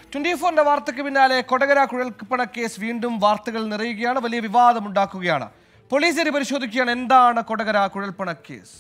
twenty ഫോറിന്റെ വാർത്തയ്ക്ക് പിന്നാലെ കൊടകര കുഴൽപ്പണ കേസ് വീണ്ടും വാർത്തകൾ നിറയുകയാണ് വലിയ വിവാദമുണ്ടാക്കുകയാണ് പോലീസിനെ പരിശോധിക്കുകയാണ് എന്താണ് കൊടകര കുഴൽപ്പണ കേസ്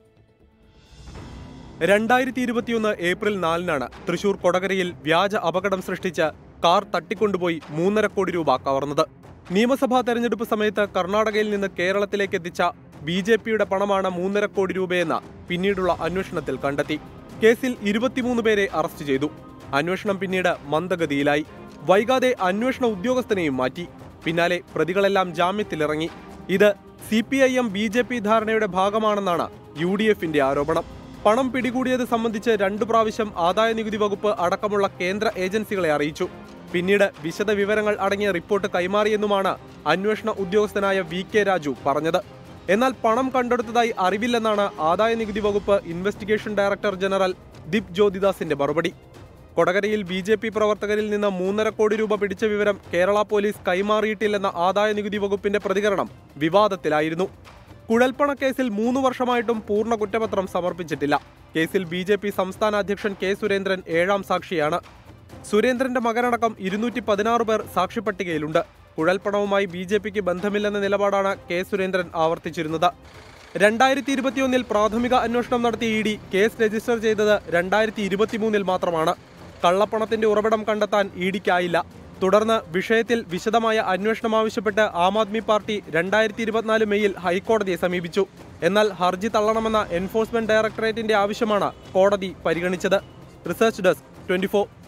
രണ്ടായിരത്തി ഇരുപത്തിയൊന്ന് ഏപ്രിൽ നാലിനാണ് തൃശൂർ കൊടകരയിൽ വ്യാജ അപകടം സൃഷ്ടിച്ച് കാർ തട്ടിക്കൊണ്ടുപോയി മൂന്നര കോടി രൂപ കവർന്നത് നിയമസഭാ തെരഞ്ഞെടുപ്പ് സമയത്ത് കർണാടകയിൽ നിന്ന് കേരളത്തിലേക്ക് എത്തിച്ച ബി ജെ പിയുടെ പണമാണ് മൂന്നര കോടി രൂപയെന്ന് പിന്നീടുള്ള അന്വേഷണത്തിൽ കണ്ടെത്തി കേസിൽ ഇരുപത്തിമൂന്ന് പേരെ അറസ്റ്റ് ചെയ്തു അന്വേഷണം പിന്നീട് മന്ദഗതിയിലായി വൈകാതെ അന്വേഷണ ഉദ്യോഗസ്ഥനെയും മാറ്റി പിന്നാലെ പ്രതികളെല്ലാം ജാമ്യത്തിലിറങ്ങി ഇത് C P I M B J P ധാരണയുടെ ഭാഗമാണെന്നാണ് യു ഡി എഫിന്റെ ആരോപണം പണം പിടികൂടിയത് സംബന്ധിച്ച് രണ്ടു പ്രാവശ്യം ആദായ നികുതി വകുപ്പ് അടക്കമുള്ള കേന്ദ്ര ഏജൻസികളെ അറിയിച്ചു പിന്നീട് വിശദ വിവരങ്ങൾ അടങ്ങിയ റിപ്പോർട്ട് കൈമാറിയെന്നുമാണ് അന്വേഷണ ഉദ്യോഗസ്ഥനായ വി കെ രാജു പറഞ്ഞത് എന്നാൽ പണം കണ്ടെടുത്തതായി അറിവില്ലെന്നാണ് ആദായ നികുതി വകുപ്പ് ഇൻവെസ്റ്റിഗേഷൻ ഡയറക്ടർ ജനറൽ ദിപ് ജ്യോതിദാസിന്റെ മറുപടി കൊടകരയിൽ ബി ജെ പി പ്രവർത്തകരിൽ നിന്ന് മൂന്നര കോടി രൂപ പിടിച്ച വിവരം കേരള പോലീസ് കൈമാറിയിട്ടില്ലെന്ന ആദായ നികുതി വകുപ്പിന്റെ പ്രതികരണം വിവാദത്തിലായിരുന്നു കുഴൽപ്പണ കേസിൽ മൂന്ന് വർഷമായിട്ടും പൂർണ്ണ കുറ്റപത്രം സമർപ്പിച്ചിട്ടില്ല കേസിൽ ബി ജെ പി സംസ്ഥാന അധ്യക്ഷൻ കെ സുരേന്ദ്രൻ ഏഴാം സാക്ഷിയാണ് സുരേന്ദ്രന്റെ മകനടക്കം ഇരുന്നൂറ്റി പതിനാറ് പേർ സാക്ഷിപ്പട്ടികയിലുണ്ട് കുഴൽപ്പണവുമായി ബി ജെ പിക്ക് ബന്ധമില്ലെന്ന നിലപാടാണ് കെ സുരേന്ദ്രൻ ആവർത്തിച്ചിരുന്നത് രണ്ടായിരത്തി ഇരുപത്തിയൊന്നിൽ പ്രാഥമിക അന്വേഷണം നടത്തിയ ഇ ഡി കേസ് രജിസ്റ്റർ ചെയ്തത് രണ്ടായിരത്തി ഇരുപത്തിമൂന്നിൽ മാത്രമാണ് കള്ളപ്പണത്തിന്റെ ഉറവിടം കണ്ടെത്താൻ ഇ ഡിക്കായില്ല തുടർന്ന് വിഷയത്തിൽ വിശദമായ അന്വേഷണം ആവശ്യപ്പെട്ട് ആം ആദ്മി പാർട്ടി രണ്ടായിരത്തി ഇരുപത്തിനാല് മെയ്യിൽ ഹൈക്കോടതിയെ സമീപിച്ചു എന്നാൽ ഹർജി തള്ളണമെന്ന എൻഫോഴ്സ്മെന്റ് ഡയറക്ടറേറ്റിന്റെ ആവശ്യമാണ് കോടതി പരിഗണിച്ചത് റിസർച്ച് ഡെസ്ക് ട്വന്റി